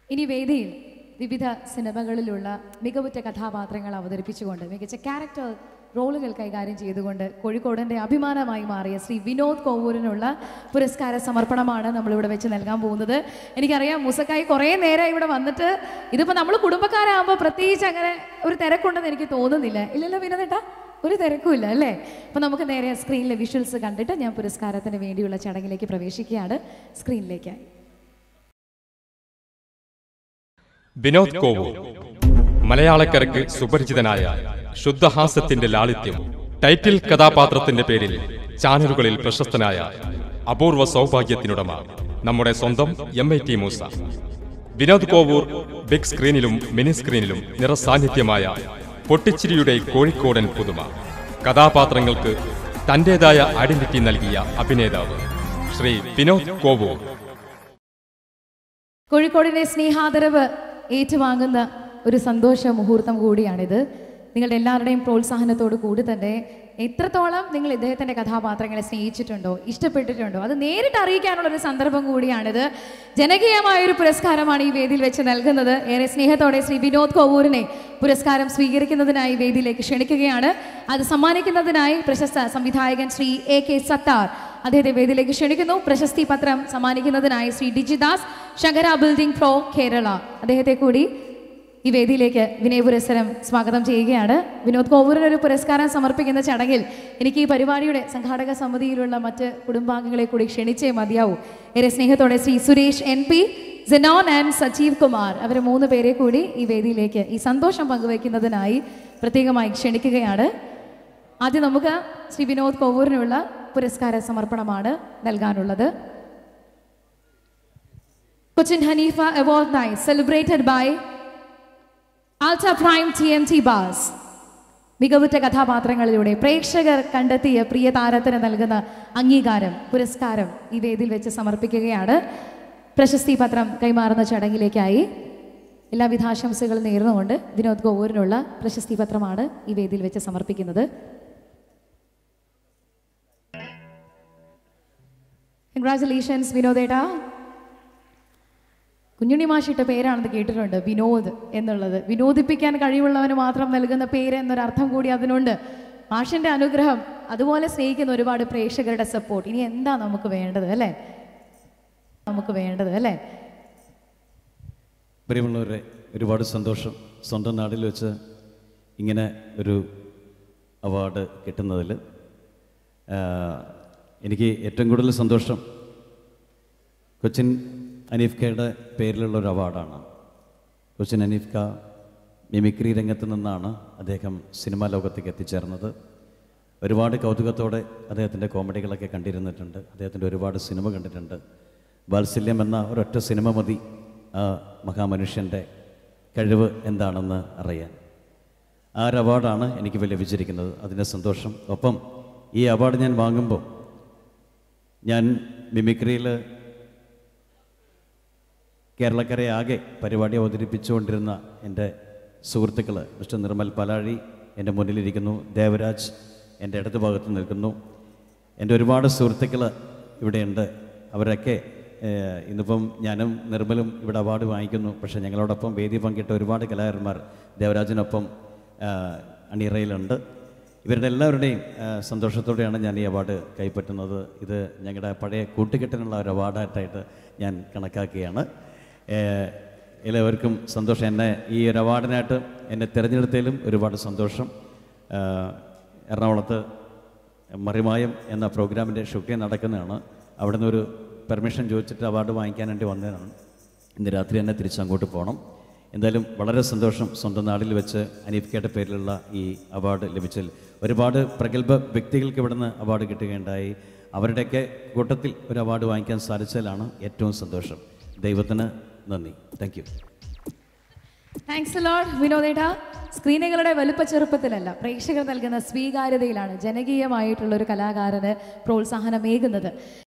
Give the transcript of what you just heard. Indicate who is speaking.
Speaker 1: ഇനി വേദിയിൽ വിവിധ സിനിമകളിലുള്ള മികവുറ്റ കഥാപാത്രങ്ങൾ അവതരിപ്പിച്ചുകൊണ്ട് മികച്ച ക്യാരക്ടർ റോളുകൾ കൈകാര്യം ചെയ്തുകൊണ്ട് കോഴിക്കോടിൻ്റെ അഭിമാനമായി മാറിയ ശ്രീ വിനോദ് കോവൂരിനുള്ള പുരസ്കാര സമർപ്പണമാണ് നമ്മളിവിടെ വെച്ച് നൽകാൻ പോകുന്നത് എനിക്കറിയാം മുസക്കായി കുറേ നേരം ഇവിടെ വന്നിട്ട് ഇതിപ്പോൾ നമ്മൾ കുടുംബക്കാരാകുമ്പോൾ പ്രത്യേകിച്ച് അങ്ങനെ ഒരു തിരക്കുണ്ടെന്ന് എനിക്ക് തോന്നുന്നില്ല ഇല്ലല്ലോ വിനോദേട്ടാ ഒരു തിരക്കുമില്ല അല്ലേ അപ്പം നമുക്ക് നേരെ സ്ക്രീനിലെ വിഷ്വൽസ് കണ്ടിട്ട് ഞാൻ പുരസ്കാരത്തിന് വേണ്ടിയുള്ള ചടങ്ങിലേക്ക് പ്രവേശിക്കുകയാണ് സ്ക്രീനിലേക്ക്
Speaker 2: വിനോദ് കോവൂർ മലയാളക്കരയ്ക്ക് സുപരിചിതനായ ശുദ്ധഹാസ്യത്തിന്റെ ലാളിത്യം ടൈറ്റിൽ കഥാപാത്രത്തിന്റെ പേരിൽ ചാനലുകളിൽ പ്രശസ്തനായ അപൂർവ സൗഭാഗ്യത്തിനുടമ നമ്മുടെ സ്വന്തം M I T Moosa Vinod Kovoor big സ്ക്രീനിലും മിനി സ്ക്രീനിലും നിറസാന്നിധ്യമായ പൊട്ടിച്ചിരിയുടെ കോഴിക്കോടൻ പുതുമ കഥാപാത്രങ്ങൾക്ക് തന്റേതായ ഐഡന്റിറ്റി നൽകിയ അഭിനേതാവ് ശ്രീ വിനോദ് കോവൂർ
Speaker 1: കോഴിക്കോടിന്റെ സ്നേഹാദരവ് ഏറ്റുവാങ്ങുന്ന ഒരു സന്തോഷ മുഹൂർത്തം കൂടിയാണിത് നിങ്ങളുടെ എല്ലാവരുടെയും പ്രോത്സാഹനത്തോടു കൂടി തന്നെ എത്രത്തോളം നിങ്ങൾ ഇദ്ദേഹത്തിന്റെ കഥാപാത്രങ്ങളെ സ്നേഹിച്ചിട്ടുണ്ടോ ഇഷ്ടപ്പെട്ടിട്ടുണ്ടോ അത് നേരിട്ട് അറിയിക്കാനുള്ള ഒരു സന്ദർഭം കൂടിയാണിത് ജനകീയമായ ഒരു പുരസ്കാരമാണ് ഈ വേദിയിൽ വെച്ച് നൽകുന്നത് ഏറെ സ്നേഹത്തോടെ ശ്രീ വിനോദ് കോവൂരിനെ പുരസ്കാരം സ്വീകരിക്കുന്നതിനായി വേദിയിലേക്ക് ക്ഷണിക്കുകയാണ് അത് സമ്മാനിക്കുന്നതിനായി പ്രശസ്ത സംവിധായകൻ ശ്രീ എ കെ സത്താർ അദ്ദേഹത്തെ വേദിയിലേക്ക് ക്ഷണിക്കുന്നു പ്രശസ്തി പത്രം സമ്മാനിക്കുന്നതിനായി ശ്രീ ഡിജിദാസ് ശങ്കര ബിൽഡിംഗ് പ്രോ കേരള അദ്ദേഹത്തെ കൂടി ഈ വേദിയിലേക്ക് വിനയ പുരസ്സരം സ്വാഗതം ചെയ്യുകയാണ് വിനോദ് കോവൂരിന് ഒരു പുരസ്കാരം സമർപ്പിക്കുന്ന ചടങ്ങിൽ എനിക്ക് ഈ പരിപാടിയുടെ സംഘാടക സമിതിയിലുള്ള മറ്റ് കുടുംബാംഗങ്ങളെ കൂടി ക്ഷണിച്ചേ മതിയാവൂ ഏറെ സ്നേഹത്തോടെ Shri Suresh N P Janon and Sajeev Kumar അവരെ മൂന്ന് പേരെ കൂടി ഈ വേദിയിലേക്ക് ഈ സന്തോഷം പങ്കുവയ്ക്കുന്നതിനായി പ്രത്യേകമായി ക്ഷണിക്കുകയാണ് ആദ്യം നമുക്ക് ശ്രീ വിനോദ് കോവൂരിനുള്ള പുരസ്കാര സമർപ്പണമാണ് നൽകാനുള്ളത് Cochin Haneefa award night celebrated by Alta prime T M T bars മികവുറ്റ കഥാപാത്രങ്ങളിലൂടെ പ്രേക്ഷകർ കണ്ടെത്തിയ പ്രിയ താരത്തിന് നൽകുന്ന അംഗീകാരം പുരസ്കാരം ഈ വേദിയിൽ വെച്ച് സമർപ്പിക്കുകയാണ് പ്രശസ്തി പത്രം കൈമാറുന്ന ചടങ്ങിലേക്കായി എല്ലാവിധ ആശംസകളും നേർന്നുകൊണ്ട് വിനോദ് കോവൂരിനുള്ള പ്രശസ്തി പത്രമാണ് ഈ വേദിയിൽ വെച്ച് സമർപ്പിക്കുന്നത് കൺഗ്രാചുലേഷൻസ് വിനോദേട്ടാ കുഞ്ഞുണ്ണി മാഷിട്ട പേരാണെന്ന് കേട്ടിട്ടുണ്ട് വിനോദ് എന്നുള്ളത് വിനോദിപ്പിക്കാൻ കഴിവുള്ളവന് മാത്രം നൽകുന്ന പേര് എന്നൊരർത്ഥം കൂടി അതിനുണ്ട് മാഷിന്റെ അനുഗ്രഹം അതുപോലെ സ്നേഹിക്കുന്ന ഒരുപാട് പ്രേക്ഷകരുടെ സപ്പോർട്ട് ഇനി എന്താ നമുക്ക് വേണ്ടത് അല്ലേ നമുക്ക് വേണ്ടത് അല്ലേ
Speaker 3: പ്രിയമുള്ളവരെ ഒരുപാട് സന്തോഷം സ്വന്തം നാട്ടിൽ വെച്ച് ഇങ്ങനെ ഒരു അവാർഡ് കിട്ടുന്നതിൽ ആ, എനിക്ക് ഏറ്റവും കൂടുതൽ സന്തോഷം കൊച്ചിൻ അനീഫ് കയുടെ പേരിലുള്ള ഒരു അവാർഡാണ് കൊച്ചിൻ അനീഫ് ക മിമിക്രി രംഗത്ത് നിന്നാണ് അദ്ദേഹം സിനിമാ ലോകത്തേക്ക് എത്തിച്ചേർന്നത് ഒരുപാട് കൗതുകത്തോടെ അദ്ദേഹത്തിൻ്റെ കോമഡികളൊക്കെ കണ്ടിരുന്നിട്ടുണ്ട് അദ്ദേഹത്തിൻ്റെ ഒരുപാട് സിനിമ കണ്ടിട്ടുണ്ട് വാത്സല്യം എന്ന ഒരൊറ്റ സിനിമ മതി ആ മഹാമനുഷ്യൻ്റെ കഴിവ് എന്താണെന്ന് അറിയാൻ ആ ഒരു അവാർഡാണ് എനിക്ക് ലഭിച്ചിരിക്കുന്നത് അതിൻ്റെ സന്തോഷം ഒപ്പം ഈ അവാർഡ് ഞാൻ വാങ്ങുമ്പോൾ ഞാൻ മിമിക്രിയിൽ കേരളക്കരയെ ആകെ പരിപാടി അവതരിപ്പിച്ചുകൊണ്ടിരുന്ന എൻ്റെ സുഹൃത്തുക്കൾ മിസ്റ്റർ നിർമ്മൽ പലാഴി എൻ്റെ മുന്നിലിരിക്കുന്നു ദേവരാജ് എൻ്റെ ഇടതു ഭാഗത്ത് നിൽക്കുന്നു എൻ്റെ ഒരുപാട് സുഹൃത്തുക്കൾ ഇവിടെയുണ്ട് അവരൊക്കെ ഏഹ്, ഇന്നിപ്പം ഞാനും നിർമ്മലും ഇവിടെ അവാർഡ് വാങ്ങിക്കുന്നു പക്ഷേ ഞങ്ങളോടൊപ്പം വേദി പങ്കിട്ട ഒരുപാട് കലാകാരന്മാർ ദേവരാജിനൊപ്പം ആഹ്, അണിയറയിലുണ്ട് ഇവരുടെ എല്ലാവരുടെയും ആഹ്, സന്തോഷത്തോടെയാണ് ഞാൻ ഈ അവാർഡ് കൈപ്പറ്റുന്നത് ഇത് ഞങ്ങളുടെ പഴയ കൂട്ടുകെട്ടിനുള്ള ഒരു അവാർഡായിട്ടായിട്ട് ഞാൻ കണക്കാക്കുകയാണ് ഏഹ്, എല്ലാവർക്കും സന്തോഷം എന്നെ ഈ ഒരു അവാർഡിനായിട്ട് എന്നെ തിരഞ്ഞെടുത്തതിലും ഒരുപാട് സന്തോഷം ആഹ്, എറണാകുളത്ത് മറിമായം എന്ന പ്രോഗ്രാമിൻ്റെ ഷൂട്ടിംഗ് നടക്കുന്നതാണ് അവിടെ നിന്ന് ഒരു പെർമിഷൻ ചോദിച്ചിട്ട് അവാർഡ് വാങ്ങിക്കാൻ വേണ്ടി വന്നതാണ് ഇന്ന് രാത്രി തന്നെ തിരിച്ച് അങ്ങോട്ട് പോകണം എന്തായാലും വളരെ സന്തോഷം സ്വന്തം നാട്ടിൽ വെച്ച് അനീഫ് കയുടെ പേരിലുള്ള ഈ അവാർഡ് ലഭിച്ചതിൽ ഒരുപാട് പ്രഗത്ഭ വ്യക്തികൾക്ക് ഇവിടുന്ന് അവാർഡ് കിട്ടുകയുണ്ടായി അവരുടെയൊക്കെ കൂട്ടത്തിൽ ഒരു അവാർഡ് വാങ്ങിക്കാൻ സാധിച്ചതിലാണ് ഏറ്റവും സന്തോഷം ദൈവത്തിന് നന്ദി താങ്ക് യു
Speaker 1: താങ്ക്സ് ലോഡ് വിനോദേട്ടാ സ്ക്രീനുകളുടെ വലുപ്പ ചെറുപ്പത്തിലല്ല പ്രേക്ഷകർ നൽകുന്ന സ്വീകാര്യതയിലാണ് ജനകീയമായിട്ടുള്ള ഒരു കലാകാരന് പ്രോത്സാഹനമേകുന്നത്